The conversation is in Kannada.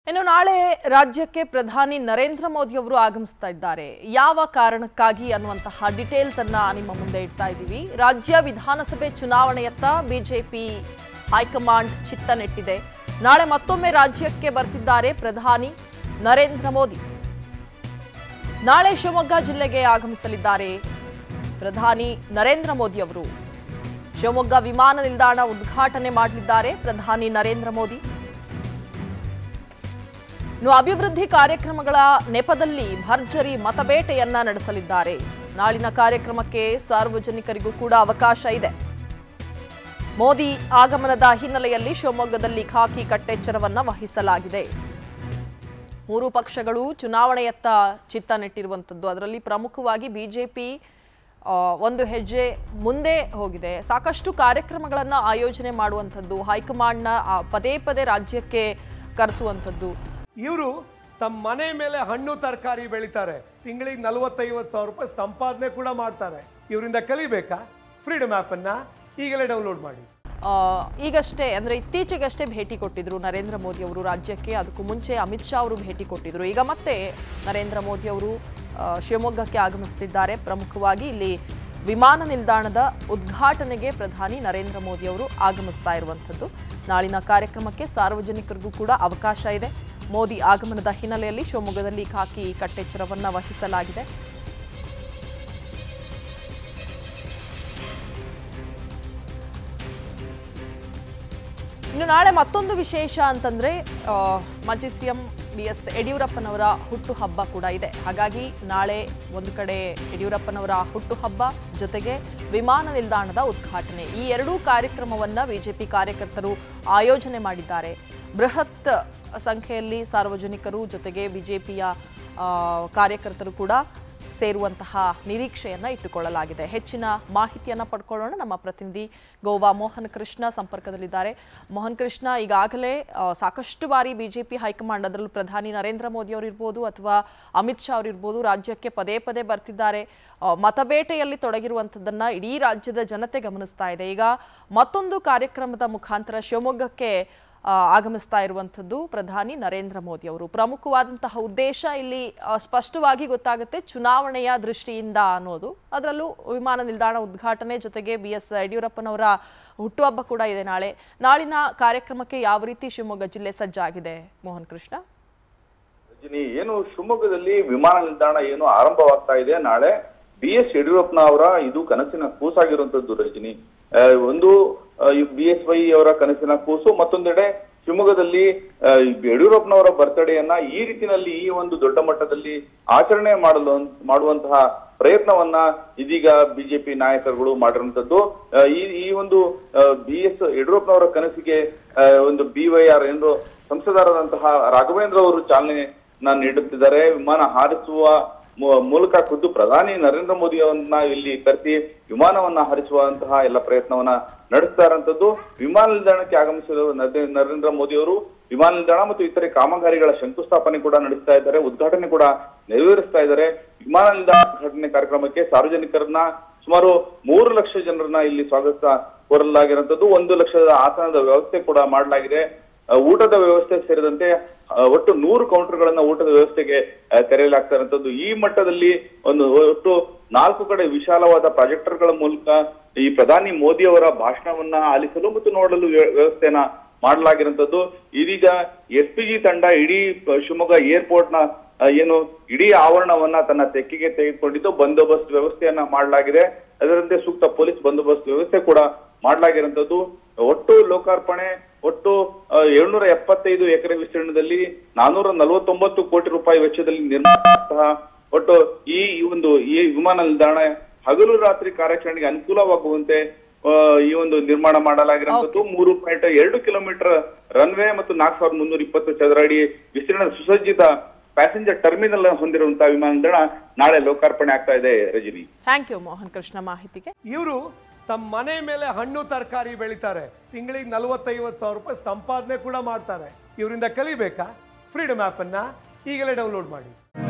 ಇನ್ನು ನಾಳೆ ರಾಜ್ಯಕ್ಕೆ ಪ್ರಧಾನಿ ನರೇಂದ್ರ ಮೋದಿ ಅವರು ಆಗಮಿಸ್ತಾ ಇದ್ದಾರೆ ಯಾವ ಕಾರಣಕ್ಕಾಗಿ ಅನ್ನುವಂತಹ ಡೀಟೇಲ್ಸ್ ಅನ್ನ ನಿಮ್ಮ ಮುಂದೆ ಇಡ್ತಾ ಇದ್ದೀವಿ ರಾಜ್ಯ ವಿಧಾನಸಭೆ ಚುನಾವಣೆಯತ್ತ ಬಿಜೆಪಿ ಹೈಕಮಾಂಡ್ ಚಿತ್ತ ನೆಟ್ಟಿದೆ ನಾಳೆ ಮತ್ತೊಮ್ಮೆ ರಾಜ್ಯಕ್ಕೆ ಬರ್ತಿದ್ದಾರೆ ಪ್ರಧಾನಿ ನರೇಂದ್ರ ಮೋದಿ ನಾಳೆ ಶಿವಮೊಗ್ಗ ಜಿಲ್ಲೆಗೆ ಆಗಮಿಸಲಿದ್ದಾರೆ ಪ್ರಧಾನಿ ನರೇಂದ್ರ ಮೋದಿ ಅವರು ಶಿವಮೊಗ್ಗ ವಿಮಾನ ನಿಲ್ದಾಣ ಉದ್ಘಾಟನೆ ಮಾಡಲಿದ್ದಾರೆ ಪ್ರಧಾನಿ ನರೇಂದ್ರ ಮೋದಿ ಇನ್ನು ಅಭಿವೃದ್ಧಿ ಕಾರ್ಯಕ್ರಮಗಳ ನೆಪದಲ್ಲಿ ಭರ್ಜರಿ ಮತಬೇಟೆಯನ್ನ ನಡೆಸಲಿದ್ದಾರೆ ನಾಳಿನ ಕಾರ್ಯಕ್ರಮಕ್ಕೆ ಸಾರ್ವಜನಿಕರಿಗೂ ಕೂಡ ಅವಕಾಶ ಇದೆ ಮೋದಿ ಆಗಮನದ ಹಿನ್ನೆಲೆಯಲ್ಲಿ ಶಿವಮೊಗ್ಗದಲ್ಲಿ ಖಾಕಿ ಕಟ್ಟೆಚ್ಚರವನ್ನ ವಹಿಸಲಾಗಿದೆ ಮೂರು ಪಕ್ಷಗಳು ಚುನಾವಣೆಯತ್ತ ಚಿತ್ತ ನೆಟ್ಟಿರುವಂಥದ್ದು ಅದರಲ್ಲಿ ಪ್ರಮುಖವಾಗಿ ಬಿಜೆಪಿ ಒಂದು ಹೆಜ್ಜೆ ಮುಂದೆ ಹೋಗಿದೆ ಸಾಕಷ್ಟು ಕಾರ್ಯಕ್ರಮಗಳನ್ನು ಆಯೋಜನೆ ಮಾಡುವಂಥದ್ದು ಹೈಕಮಾಂಡ್ನ ಆ, ಪದೇ ಪದೇ ರಾಜ್ಯಕ್ಕೆ ಕರೆಸುವಂಥದ್ದು ಇವರು ತಮ್ಮ ಮನೆ ಮೇಲೆ ಹಣ್ಣು ತರಕಾರಿ ಬೆಳಿತಾರೆ ತಿಂಗಳಿಗೆ ನಲವತ್ತೈವತ್ತು ಸಾವಿರ ರೂಪಾಯಿ ಸಂಪಾದನೆ ಕೂಡ ಮಾಡ್ತಾರೆ ಇವರಿಂದ ಕಲಿಬೇಕಾ ಫ್ರೀಡಮ್ ಆ್ಯಪನ್ನು ಈಗಲೇ ಡೌನ್ಲೋಡ್ ಮಾಡಿ ಆ, ಈಗಷ್ಟೇ ಅಂದರೆ ಇತ್ತೀಚೆಗಷ್ಟೇ ಭೇಟಿ ಕೊಟ್ಟಿದ್ರು ನರೇಂದ್ರ ಮೋದಿ ಅವರು ರಾಜ್ಯಕ್ಕೆ ಅದಕ್ಕೂ ಮುಂಚೆ ಅಮಿತ್ ಶಾ ಅವರು ಭೇಟಿ ಕೊಟ್ಟಿದ್ರು ಈಗ ಮತ್ತೆ ನರೇಂದ್ರ ಮೋದಿ ಅವರು ಆ, ಶಿವಮೊಗ್ಗಕ್ಕೆ ಆಗಮಿಸ್ತಿದ್ದಾರೆ ಪ್ರಮುಖವಾಗಿ ಇಲ್ಲಿ ವಿಮಾನ ನಿಲ್ದಾಣದ ಉದ್ಘಾಟನೆಗೆ ಪ್ರಧಾನಿ ನರೇಂದ್ರ ಮೋದಿ ಅವರು ಆಗಮಿಸ್ತಾ ಇರುವಂಥದ್ದು ನಾಳಿನ ಕಾರ್ಯಕ್ರಮಕ್ಕೆ ಸಾರ್ವಜನಿಕರಿಗೂ ಕೂಡ ಅವಕಾಶ ಇದೆ ಮೋದಿ ಆಗಮನದ ಹಿನ್ನೆಲೆಯಲ್ಲಿ ಶಿವಮೊಗ್ಗದಲ್ಲಿ ಖಾಕಿ ಕಟ್ಟೆಚ್ಚರವನ್ನ ವಹಿಸಲಾಗಿದೆ ಇನ್ನು ನಾಳೆ ಮತ್ತೊಂದು ವಿಶೇಷ ಅಂತಂದ್ರೆ ಆ, ಮಾಜಿ ಸಿಎಂ ಬಿ ಎಸ್ ಯಡಿಯೂರಪ್ಪನವರ ಹುಟ್ಟುಹಬ್ಬ ಕೂಡ ಇದೆ ಹಾಗಾಗಿ ನಾಳೆ ಒಂದು ಕಡೆ ಯಡಿಯೂರಪ್ಪನವರ ಹುಟ್ಟುಹಬ್ಬ ಜೊತೆಗೆ ವಿಮಾನ ನಿಲ್ದಾಣದ ಉದ್ಘಾಟನೆ ಈ ಎರಡೂ ಕಾರ್ಯಕ್ರಮವನ್ನ ಬಿಜೆಪಿ ಕಾರ್ಯಕರ್ತರು ಆಯೋಜನೆ ಮಾಡಿದ್ದಾರೆ ಬೃಹತ್ ಸಂಖ್ಯೆಯಲ್ಲಿ ಸಾರ್ವಜನಿಕರು ಜೊತೆಗೆ ಬಿಜೆಪಿಯ ಕಾರ್ಯಕರ್ತರು ಕೂಡ ಸೇರುವಂತಹ ನಿರೀಕ್ಷೆಯನ್ನ ಇಟ್ಟುಕೊಳ್ಳಲಾಗಿದೆ ಹೆಚ್ಚಿನ ಮಾಹಿತಿಯನ್ನ ಪಡ್ಕೊಳ್ಳೋಣ ನಮ್ಮ ಪ್ರತಿನಿಧಿ ಗೋವಾ ಮೋಹನ್ ಕೃಷ್ಣ ಸಂಪರ್ಕದಲ್ಲಿದ್ದಾರೆ ಮೋಹನ್ ಕೃಷ್ಣ ಈಗಾಗಲೇ ಆ, ಸಾಕಷ್ಟು ಬಾರಿ ಬಿಜೆಪಿ ಹೈಕಮಾಂಡ್ ಅದರಲ್ಲೂ ಪ್ರಧಾನಿ ನರೇಂದ್ರ ಮೋದಿ ಅವರು ಇರ್ಬೋದು ಅಥವಾ ಅಮಿತ್ ಶಾ ಅವರು ಇರ್ಬೋದು ರಾಜ್ಯಕ್ಕೆ ಪದೇ ಪದೇ ಬರ್ತಿದ್ದಾರೆ ಆ, ಮತಬೇಟೆಯಲ್ಲಿ ತೊಡಗಿರುವಂಥದ್ದನ್ನ ಇಡೀ ರಾಜ್ಯದ ಜನತೆ ಗಮನಿಸ್ತಾ ಇದೆ ಈಗ ಮತ್ತೊಂದು ಕಾರ್ಯಕ್ರಮದ ಮುಖಾಂತರ ಶಿವಮೊಗ್ಗಕ್ಕೆ ಆ, ಆಗಮಿಸ್ತಾ ಇರುವಂಥದ್ದು ಪ್ರಧಾನಿ ನರೇಂದ್ರ ಮೋದಿ ಅವರು ಪ್ರಮುಖವಾದಂತಹ ಉದ್ದೇಶ ಇಲ್ಲಿ ಆ, ಸ್ಪಷ್ಟವಾಗಿ ಗೊತ್ತಾಗುತ್ತೆ ಚುನಾವಣೆಯ ದೃಷ್ಟಿಯಿಂದ ಅನ್ನೋದು ಅದರಲ್ಲೂ ವಿಮಾನ ನಿಲ್ದಾಣ ಉದ್ಘಾಟನೆ ಜೊತೆಗೆ ಬಿ ಎಸ್ ಯಡಿಯೂರಪ್ಪನವರ ಹುಟ್ಟುಹಬ್ಬ ಕೂಡ ಇದೆ ನಾಳೆ ನಾಳಿನ ಕಾರ್ಯಕ್ರಮಕ್ಕೆ ಯಾವ ರೀತಿ ಶಿವಮೊಗ್ಗ ಜಿಲ್ಲೆ ಸಜ್ಜಾಗಿದೆ ಮೋಹನ್ ಕೃಷ್ಣ ರಜನಿ ಏನು ಶಿವಮೊಗ್ಗದಲ್ಲಿ ವಿಮಾನ ನಿಲ್ದಾಣ ಏನು ಆರಂಭವಾಗ್ತಾ ಇದೆ ನಾಳೆ ಬಿ ಎಸ್ ಯಡಿಯೂರಪ್ಪನ ಅವರ ಇದು ಕನಸಿನ ಕೂಸಾಗಿರುವಂತದ್ದು ರಜನಿ ಆ, ಒಂದು ಬಿ ಎಸ್ ವೈ ಅವರ ಕನಸಿನ ಕೂಸು ಮತ್ತೊಂದೆಡೆ ಶಿವಮೊಗ್ಗದಲ್ಲಿ ಆ, ಯಡಿಯೂರಪ್ಪನವರ ಬರ್ತಡೆಯನ್ನ ಈ ರೀತಿನಲ್ಲಿ ಈ ಒಂದು ದೊಡ್ಡ ಮಟ್ಟದಲ್ಲಿ ಆಚರಣೆ ಮಾಡಲು ಮಾಡುವಂತಹ ಪ್ರಯತ್ನವನ್ನ ಇದೀಗ ಬಿಜೆಪಿ ನಾಯಕರುಗಳು ಮಾಡಿರುವಂತದ್ದು ಆ, ಈ ಈ ಒಂದು ಬಿ ಎಸ್ ಯಡಿಯೂರಪ್ಪನವರ ಕನಸಿಗೆ ಆ, ಒಂದು ಬಿ ವೈ ಆರ್ ಎಂದು ಸಂಸದರಾದಂತಹ ರಾಘವೇಂದ್ರ ಅವರು ಚಾಲನೆ ನೀಡುತ್ತಿದ್ದಾರೆ ವಿಮಾನ ಹಾರಿಸುವ ಮೂ- ಮೂಲಕ ಖುದ್ದು ಪ್ರಧಾನಿ ನರೇಂದ್ರ ಮೋದಿ ಅವರನ್ನ ಇಲ್ಲಿ ಕರೆಸಿ ವಿಮಾನವನ್ನ ಹಾರಿಸುವಂತಹ ಎಲ್ಲ ಪ್ರಯತ್ನವನ್ನ ನಡೆಸ್ತಾ ಇರುವಂತದ್ದು ವಿಮಾನ ನಿಲ್ದಾಣಕ್ಕೆ ಆಗಮಿಸಿದ ನರೇಂದ್ರ- ನರೇಂದ್ರ ಮೋದಿ ಅವರು ವಿಮಾನ ನಿಲ್ದಾಣ ಮತ್ತು ಇತರೆ ಕಾಮಗಾರಿಗಳ ಶಂಕುಸ್ಥಾಪನೆ ಕೂಡ ನಡೆಸ್ತಾ ಇದ್ದಾರೆ ಉದ್ಘಾಟನೆ ಕೂಡ ನೆರವೇರಿಸ್ತಾ ಇದ್ದಾರೆ ವಿಮಾನ ನಿಲ್ದಾಣ ಉದ್ಘಾಟನೆ ಕಾರ್ಯಕ್ರಮಕ್ಕೆ ಸಾರ್ವಜನಿಕರನ್ನ ಸುಮಾರು ಮೂರು ಲಕ್ಷ ಜನರನ್ನ ಇಲ್ಲಿ ಸ್ವಾಗತ ಕೋರಲಾಗಿರುವಂತದ್ದು ಒಂದು ಲಕ್ಷದ ಆಸನದ ವ್ಯವಸ್ಥೆ ಕೂಡ ಮಾಡಲಾಗಿದೆ ಆ, ಊಟದ ವ್ಯವಸ್ಥೆ ಸೇರಿದಂತೆ ಆ, ಒಟ್ಟು ನೂರು ಕೌಂಟರ್ಗಳನ್ನ ಊಟದ ವ್ಯವಸ್ಥೆಗೆ ಆ, ತೆರೆಯಲಾಗ್ತಾ ಇರುವಂತದ್ದು ಈ ಮಟ್ಟದಲ್ಲಿ ಒಂದು ಒಟ್ಟು ನಾಲ್ಕು ಕಡೆ ವಿಶಾಲವಾದ ಪ್ರಾಜೆಕ್ಟರ್ಗಳ ಮೂಲಕ ಈ ಪ್ರಧಾನಿ ಮೋದಿ ಅವರ ಭಾಷಣವನ್ನ ಆಲಿಸಲು ಮತ್ತು ನೋಡಲು ವ್ಯ- ವ್ಯವಸ್ಥೆಯನ್ನ ಮಾಡಲಾಗಿರುವಂತದ್ದು ಇದೀಗ ಎಸ್ ಪಿ ಜಿ ತಂಡ ಇಡೀ ಪ- ಶಿವಮೊಗ್ಗ ಏರ್ಪೋರ್ಟ್ ನ ಆ, ಏನು ಇಡೀ ಆವರಣವನ್ನ ತನ್ನ ತೆಕ್ಕೆಗೆ ತೆಗೆದುಕೊಂಡಿದ್ದು ಬಂದೋಬಸ್ತ್ ವ್ಯವಸ್ಥೆಯನ್ನ ಮಾಡಲಾಗಿದೆ ಅದರಂತೆ ಸೂಕ್ತ ಪೊಲೀಸ್ ಬಂದೋಬಸ್ತ್ ವ್ಯವಸ್ಥೆ ಕೂಡ ಮಾಡಲಾಗಿರುವಂತದ್ದು ಒಟ್ಟು ಲೋಕಾರ್ಪಣೆ ಒಟ್ಟು ಏಳ್ನೂರ ಎಪ್ಪತ್ತೈದು ಎಕರೆ ವಿಸ್ತೀರ್ಣದಲ್ಲಿ ನಾನೂರ ನಲವತ್ತೊಂಬತ್ತು ಕೋಟಿ ರೂಪಾಯಿ ವೆಚ್ಚದಲ್ಲಿ ನಿರ್ಮಾಣ ಒಟ್ಟು ಈ ಈ ಒಂದು ಈ ವಿಮಾನ ನಿಲ್ದಾಣ ಹಗಲು ರಾತ್ರಿ ಕಾರ್ಯಾಚರಣೆಗೆ ಅನುಕೂಲವಾಗುವಂತೆ ಆ, ಈ ಒಂದು ನಿರ್ಮಾಣ ಮಾಡಲಾಗಿರುವಂತದ್ದು ಮೂರು ಪಾಯಿಂಟ್ ಎರಡು ಕಿಲೋಮೀಟರ್ ರನ್ವೇ ಮತ್ತು ನಾಲ್ಕು ಸಾವಿರದ ಮುನ್ನೂರ ಇಪ್ಪತ್ತು ಚದರ ಅಡಿ ವಿಸ್ತೀರ್ಣ ಸುಸಜ್ಜಿತ ಪ್ಯಾಸೆಂಜರ್ ಟರ್ಮಿನಲ್ ಹೊಂದಿರುವಂತಹ ವಿಮಾನ ನಿಲ್ದಾಣ ನಾಳೆ ಲೋಕಾರ್ಪಣೆ ಆಗ್ತಾ ಇದೆ ರಜನಿ ಥ್ಯಾಂಕ್ ಯು ಮೋಹನ್ ಕೃಷ್ಣ ಮಾಹಿತಿಗೆ ಇವರು ತಮ್ಮ ಮನೆ ಮೇಲೆ ಹಣ್ಣು ತರಕಾರಿ ಬೆಳಿತಾರೆ ತಿಂಗಳಿಗೆ ನಲವತ್ತೈವತ್ತು ಸಾವಿರ ರೂಪಾಯಿ ಸಂಪಾದನೆ ಕೂಡ ಮಾಡ್ತಾರೆ ಇವರಿಂದ ಕಲಿಬೇಕಾ ಫ್ರೀಡಮ್ ಆ್ಯಪನ್ನು ಈಗಲೇ ಡೌನ್ಲೋಡ್ ಮಾಡಿ